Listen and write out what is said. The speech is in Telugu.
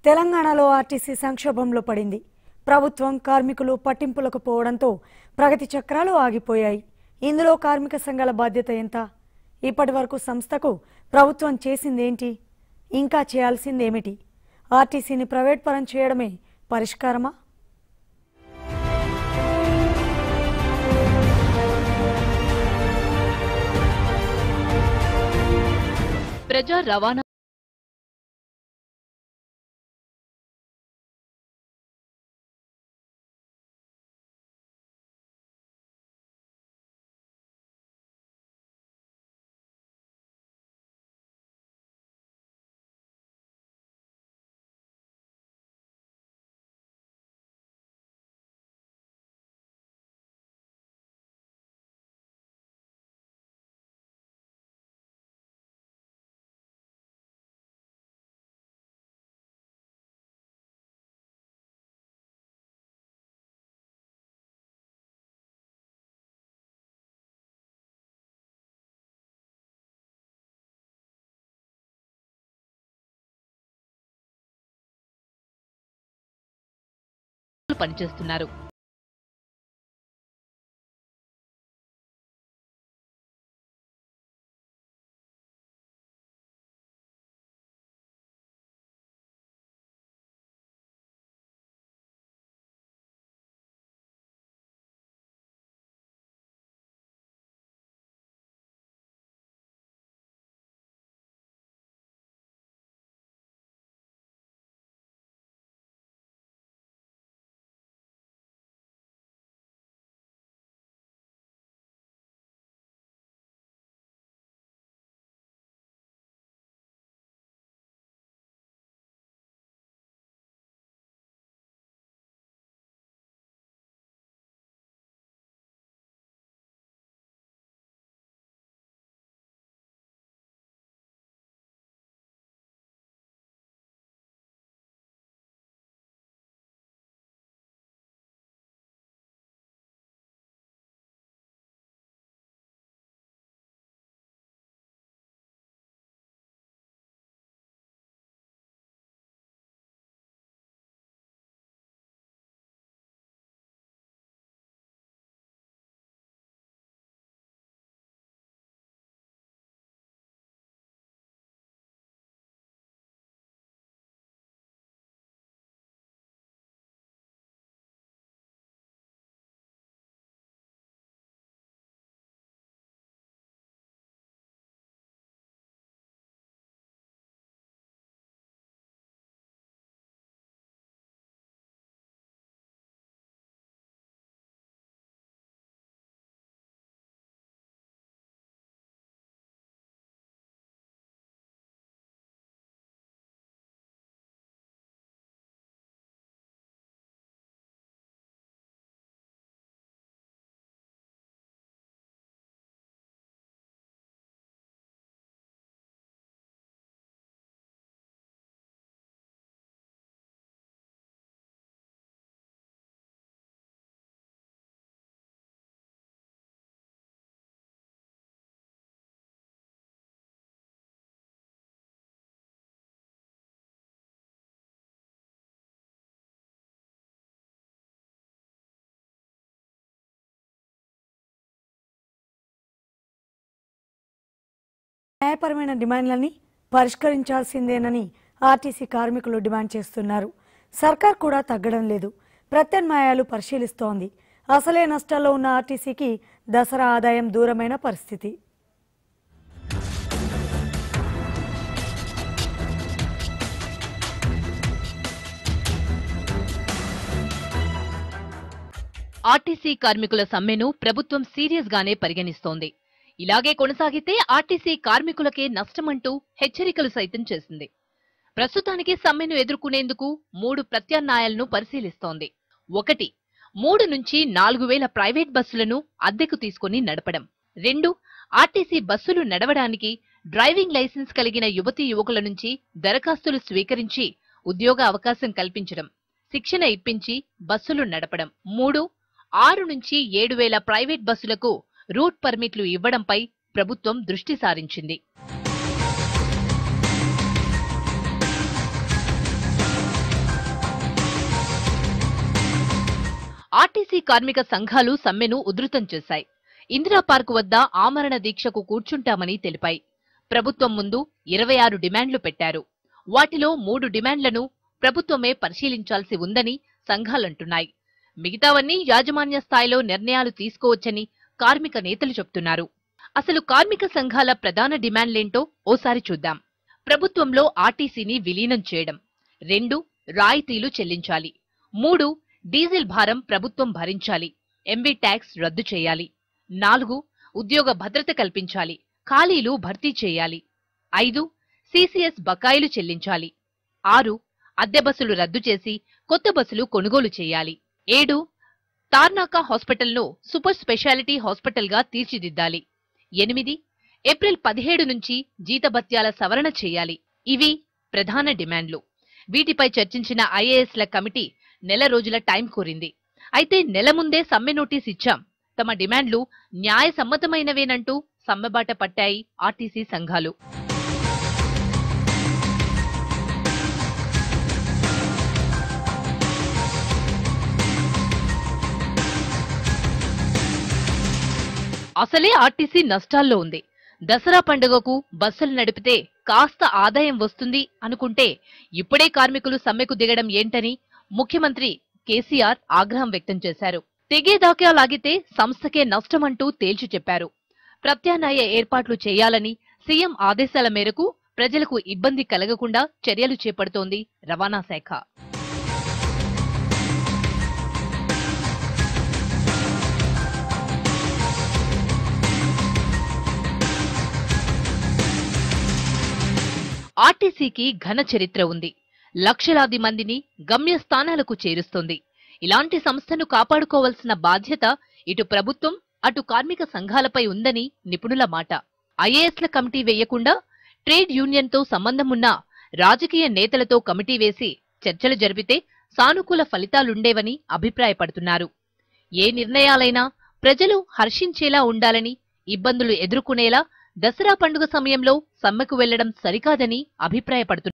తెలంగాణలో ఆర్టీసీ సంక్షోభంలో పడింది ప్రభుత్వం కార్మికులు పట్టింపులకు పోవడంతో ప్రగతి చక్రాలు ఆగిపోయాయి ఇందులో కార్మిక సంఘాల బాధ్యత ఎంత ఇప్పటి వరకు సంస్థకు ప్రభుత్వం చేసిందేంటి ఇంకా చేయాల్సిందేమిటి ఆర్టీసీని ప్రైవేట్ పరం చేయడమే పరిష్కారమా ప్రజా రవాణా పనిచేస్తున్నారు న్యాయపరమైన డిమాండ్లని పరిష్కరించాల్సిందేనని ఆర్టీసీ కార్మికులు డిమాండ్ చేస్తున్నారు సర్కార్ కూడా తగ్గడం లేదు ప్రత్యామ్నాయాలు పరిశీలిస్తోంది అసలే నష్టాల్లో ఉన్న ఆర్టీసీకి దసరా ఆదాయం దూరమైన పరిస్థితి ఆర్టీసీ కార్మికుల సమ్మెను ప్రభుత్వం సీరియస్ గానే పరిగణిస్తోంది ఇలాగే కొనసాగితే ఆర్టీసీ కార్మికులకే నష్టమంటూ హెచ్చరికలు సైతం చేసింది ప్రస్తుతానికి సమ్మెను ఎదుర్కొనేందుకు మూడు ప్రత్యామ్నాయాలను పరిశీలిస్తోంది ఒకటి మూడు నుంచి నాలుగు వేల ప్రైవేట్ బస్సులను అద్దెకు తీసుకుని నడపడం రెండు ఆర్టీసీ బస్సులు నడవడానికి డ్రైవింగ్ లైసెన్స్ కలిగిన యువతీ యువకుల నుంచి దరఖాస్తులు స్వీకరించి ఉద్యోగ అవకాశం కల్పించడం శిక్షణ ఇప్పించి బస్సులు నడపడం మూడు ఆరు నుంచి ఏడు వేల ప్రైవేట్ బస్సులకు రూట్ పర్మిట్లు ఇవ్వడంపై ప్రభుత్వం దృష్టి సారించింది ఆర్టీసీ కార్మిక సంఘాలు సమ్మెను ఉధృతం చేశాయి ఇందిరా పార్క్ వద్ద ఆమరణ దీక్షకు కూర్చుంటామని తెలిపాయి ప్రభుత్వం ముందు ఇరవై ఆరు డిమాండ్లు పెట్టారు వాటిలో మూడు డిమాండ్లను ప్రభుత్వమే పరిశీలించాల్సి ఉందని సంఘాలంటున్నాయి మిగతావన్నీ యాజమాన్య స్థాయిలో నిర్ణయాలు తీసుకోవచ్చని కార్మిక నేతలు చెప్తున్నారు అసలు కార్మిక సంఘాల ప్రధాన డిమాండ్లేంటో ఓసారి చూద్దాం ప్రభుత్వంలో ఆర్టీసీని విలీనం చేయడం రెండు రాయితీలు చెల్లించాలి మూడు డీజిల్ భారం ప్రభుత్వం భరించాలి ఎంబీ ట్యాక్స్ రద్దు చేయాలి నాలుగు ఉద్యోగ భద్రత కల్పించాలి ఖాళీలు భర్తీ చేయాలి ఐదు సీసీఎస్ బకాయిలు చెల్లించాలి ఆరు అద్దె బస్సులు రద్దు చేసి కొత్త బస్సులు కొనుగోలు చేయాలి ఏడు తార్నాకా హాస్పిటల్ను సూపర్ స్పెషాలిటీ హాస్పిటల్గా తీర్చిదిద్దాలి ఎనిమిది ఏప్రిల్ పదిహేడు నుంచి జీతభత్యాల సవరణ చేయాలి ఇవి ప్రధాన డిమాండ్లు వీటిపై చర్చించిన ఐఏఎస్ల కమిటీ నెల రోజుల టైం కోరింది అయితే నెల ముందే సమ్మె నోటీస్ ఇచ్చాం తమ డిమాండ్లు న్యాయ సమ్మతమైనవేనంటూ సమ్మెబాట పట్టాయి ఆర్టీసీ సంఘాలు అసలే ఆర్టీసీ నష్టాల్లో ఉంది దసరా పండుగకు బస్సులు నడిపితే కాస్త ఆదాయం వస్తుంది అనుకుంటే ఇప్పుడే కార్మికులు సమ్మెకు దిగడం ఏంటని ముఖ్యమంత్రి కేసీఆర్ ఆగ్రహం వ్యక్తం చేశారు తెగేదాకా లాగితే సంస్థకే నష్టమంటూ తేల్చి చెప్పారు ప్రత్యామ్నాయ ఏర్పాట్లు చేయాలని సీఎం ఆదేశాల మేరకు ప్రజలకు ఇబ్బంది కలగకుండా చర్యలు చేపడుతోంది రవాణా శాఖ ఆర్టీసీకి ఘన చరిత్ర ఉంది లక్షలాది మందిని గమ్యస్థానాలకు చేరుస్తుంది ఇలాంటి సంస్థను కాపాడుకోవాల్సిన బాధ్యత ఇటు ప్రభుత్వం అటు కార్మిక సంఘాలపై ఉందని నిపుణుల మాట ఐఏఎస్ల కమిటీ వేయకుండా ట్రేడ్ యూనియన్తో సంబంధమున్న రాజకీయ నేతలతో కమిటీ వేసి చర్చలు జరిపితే సానుకూల ఫలితాలుండేవని అభిప్రాయపడుతున్నారు ఏ నిర్ణయాలైనా ప్రజలు హర్షించేలా ఉండాలని ఇబ్బందులు ఎదుర్కొనేలా దసరా పండుగ సమయంలో సమ్మెకు వెళ్లడం సరికాదని అభిప్రాయపడుతున్నారు